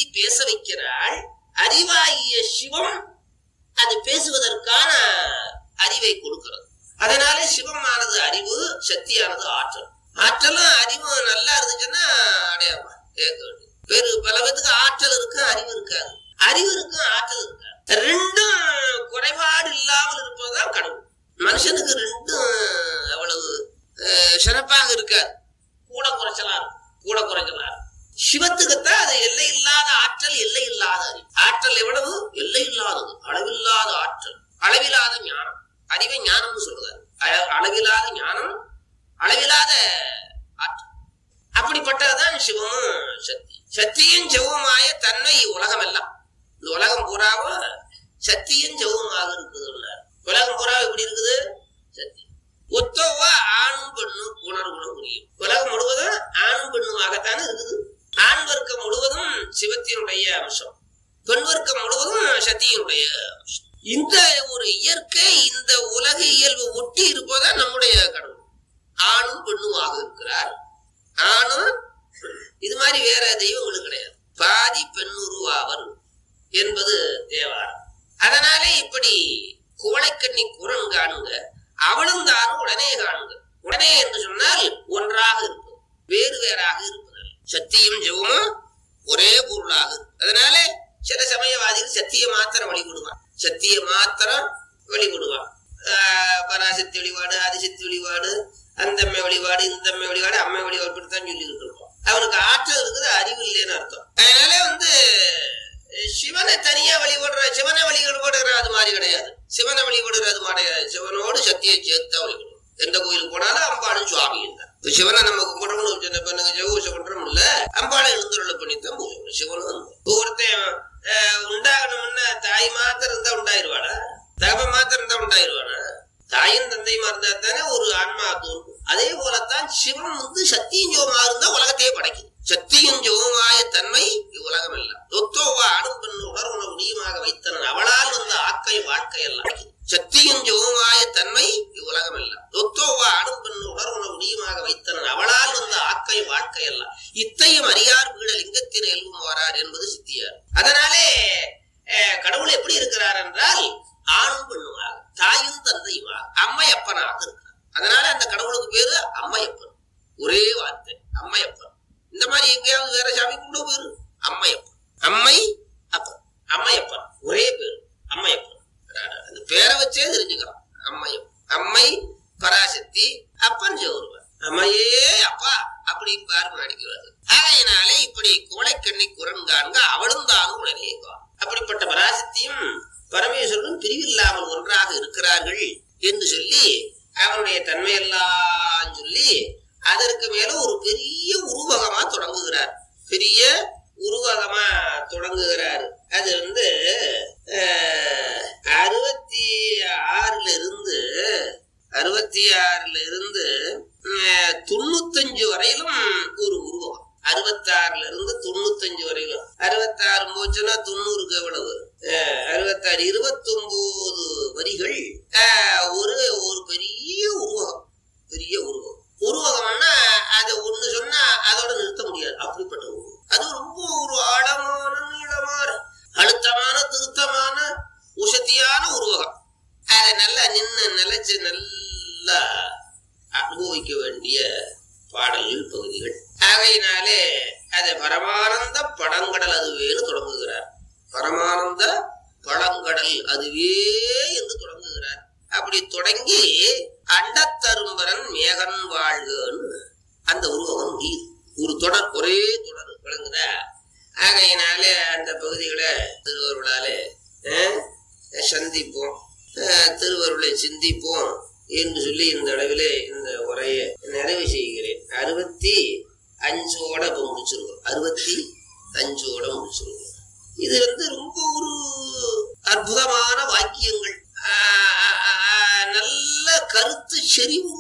பேச வைக்கிறாள் அறிவாகிய சிவம் அது பேசுவதற்கான அறிவை கொடுக்கிறது அதனாலே சிவமானது அறிவு சக்தியானது ஆற்றல் ஆற்றலும் அறிவும் நல்லா இருந்துச்சுன்னா அடையாமா கேட்க வேண்டும் வேறு பல பேத்துக்கு ஆற்றல் இருக்கு அறிவு இருக்காது அறிவு இருக்கும் ஆற்றல் இருக்காது ரெண்டும் குறைபாடு இல்லாமல் இருப்பதுதான் கடவுள் மனுஷனுக்கு ரெண்டும் அவ்வளவு அஹ், சிறப்பாக இருக்காது கூட குறைச்சலா இருக்கும் கூட குறைச்சலா இருக்கும் சிவத்துக்குத்தான் அது எல்லை இல்லாத ஆற்றல் எல்லை இல்லாத அறிவு ஆற்றல் எவ்வளவு எல்லை இல்லாதது அளவில்லாத ஆற்றல் அளவில்லாத ஞானம் அறிவை ஞானம்னு சொல்றாரு அ- அளவில்லாத ஞானம் அளவில்லாத ஆற்றல் அப்படிப்பட்டதுதான் சிவமும் சக்தி சக்தியும் சிவமாய தன்மை உலகம் எல்லாம் இந்த உலகம் பூராவும் சக்தியும் சிவமாக இருக்குதுன்னார் உலகம் பூரா எப்படி இருக்குது சக்தி ஒத்தவா ஆணும் பெண்ணும் உணர்வுகளும் புரியும் உலகம் முழுவதும் ஆணும் பெண்ணுமாகத்தானே இருக்குது ஆண் வர்க்கம் முழுவதும் சிவத்தினுடைய அம்சம் பெண் வர்க்கம் முழுவதும் சக்தியினுடைய அம்சம் இந்த ஒரு இயற்கை இந்த உலக இயல்பு ஒட்டி இருப்பதுதான் நம்முடைய கடவுள் ஆணும் பெண்ணுமாக இருக்கிறார் ஆணும் பெண்ணும். இது மாதிரி வேற தெய்வங்களுக்கு கிடையாது பாதி பெண்ணுருவாவர் என்பது தேவாரம் அதனாலே இப்படி குவளைக்கண்ணி குரன் காணுங்க அவளும் தானும் உடனே காணுங்க உடனே என்று சொன்னால் ஒன்றாக இருப்பது வேறு வேறாக இருப்பதல்ல சத்தியும் ஜெவமும் ஒரே பொருளாக இருக்கு. அதனாலே சில சமயவாதிகள் சத்திய மாத்திரம் வழிபடுவான் சத்திய மாத்திரம் வழிபடுவான் ஆஹ் பராசக்தி வழிபாடு ஆதிசக்தி வழிபாடு அந்த அம்மை வழிபாடு இந்த அம்மை வழிபாடு அம்மை வழிபாடு இப்படித்தான் சொல்லி இருக்கோம் அவனுக்கு ஆற்றல் இருக்குது அறிவு இல்லைன்னு அர்த்தம் அதனால வந்து அஹ், சிவனை தனியா வழிபடுற சிவனை வழிபடுற அது மாதிரி கிடையாது சிவனை வழிபடுற அது மாதிரி கிடையாது சிவனோடு சக்தியை சேர்த்து தான் வழிபடுவோம் எந்த கோயிலுக்கு போனாலும் அம்பாளும் சுவாமியும் தான் இப்ப சிவனை நம்ம கும்பிடணும்னு சின்ன பெண்ணுங்க ஜெகூசை பண்றோம் இல்ல அம்பாளை எழுந்துருளை பண்ணித்தான் பூஜை பண்ணணும். சிவனும் வந்து. இப்ப ஒருத்தன் அஹ், உண்டாகணும்னா தாய் மாத்திரம் இருந்தா உண்டாயிருவாடா தகவ மாத்திரம் இருந்தா உண்டாயிருவானா தாயும் தந்தையுமா இருந்தா தானே ஒரு ஆன்மா தோன்றும் அதே போலத்தான் சிவம் வந்து சக்தியும் ஜோமா இருந்தா உலகத்தையே படைக்குது சக்தியும் ஜோமாய தன்மை இவ்வுலகம் எல்லாம் தொத்தோவா அணும் பெண் உணர்வுண முடியுமாக வைத்தனன் அவளால் வந்த ஆக்கை வாழ்க்கை எல்லாம் சக்தியும் ஜோமாய தன்மை இவ்வுலகம் எல்லாம் தொத்தோவா அணும் பெண் உணர்வுண முடியுமாக வைத்தனன் அவளால் வந்த ஆக்கை வாழ்க்கை எல்லாம் இத்தையும் அறியார் வீட லிங்கத்தின் எல்வும் வரார் என்பது சித்தியார் அதனாலே அஹ், கடவுள் எப்படி இருக்கிறார் என்றால் ஆணும் பெண்ணுமாக தாயும் தந்தையுமாக அம்மையப்பனாக இருக்கிறார் அதனால அந்த கடவுளுக்கு பேரு அம்மையப்பன் ஒரே வார்த்தை அம்மையப்பன் இந்த மாதிரி எங்கேயாவது வேற சாமி கூட பேரு அம்மையப்பன் அம்மை அப்பன் அம்மையப்பன் ஒரே பேரு அம்மையப்பன் அந்த பேரை வச்சே தெரிஞ்சுக்கலாம் அம்மையப்பன் அம்மை பராசக்தி அப்பன் ஜோருவன் அம்மையே அப்பா அப்படி பாரு அடிக்கிறது ஆகையினாலே இப்படி கோழைக்கண்ணி குரன்காண்க அவளும் தானும் உடனே காணும். அப்படிப்பட்ட பராசக்தியும் பரமேஸ்வரனும் பிரிவில்லாமல் ஒன்றாக இருக்கிறார்கள் என்று சொல்லி அவனுடைய தன்மையெல்லாம் சொல்லி அதற்கு மேல ஒரு பெரிய உருவகமா தொடங்குகிறார் பெரிய உருவகமா தொடங்குகிறார் அது வந்து அஹ், அறுபத்தி ஆறுல இருந்து அறுபத்தி ஆறுல இருந்து அஹ், தொண்ணூத்தஞ்சு வரையிலும் ஒரு உருவகம் அறுபத்தாறுல இருந்து தொண்ணூத்தஞ்சு வரையிலும் அறுபத்தாறு போச்சுன்னா தொண்ணூறுக்கு எவ்வளவு அஹ், அறுபத்தாறு இருபத்தொன்பது வரிகள் அஹ், ஒரு ஒரு பெரிய உருவகம் பெரிய உருவகம் உருவகம்னா அதை ஒண்ணு சொன்னா அதோட நிறுத்த முடியாது அப்படிப்பட்ட உருவகம் அது ரொம்ப ஒரு ஆழமான நீளமான அழுத்தமான திருத்தமான உசத்தியான உருவகம் அதை நல்லா நின்னு நிலைச்சு நல்லா அனுபவிக்க வேண்டிய பாடல்கள் பகுதிகள் ஆகையினாலே அதை பரமானந்த படங்கடல் அதுவேன்னு தொடங்குகிறார் பரமானந்த பழங்கடல் அதுவே என்று தொடங்குகிறார் அப்படி தொடங்கி அண்டத்தரும்பரன் மேகன் வாழ்கன்னு அந்த உருவகம் முடியுது ஒரு தொடர் ஒரே தொடர் விளங்குதா ஆகையினாலே அந்த பகுதிகளை திருவருளாலே அஹ், சந்திப்போம் அஹ், திருவருளை சிந்திப்போம் என்று சொல்லி இந்த அளவிலே இந்த உரையை நிறைவு செய்கிறேன் அறுபத்தி அஞ்சோட இப்ப முடிச்சிருக்கோம் அறுபத்தி அஞ்சோட முடிச்சிருக்கோம் இது வந்து ரொம்ப ஒரு அற்புதமான வாக்கியங்கள் ஆஹ் ஆஹ் ஆஹ் நல்ல கருத்து செறிவு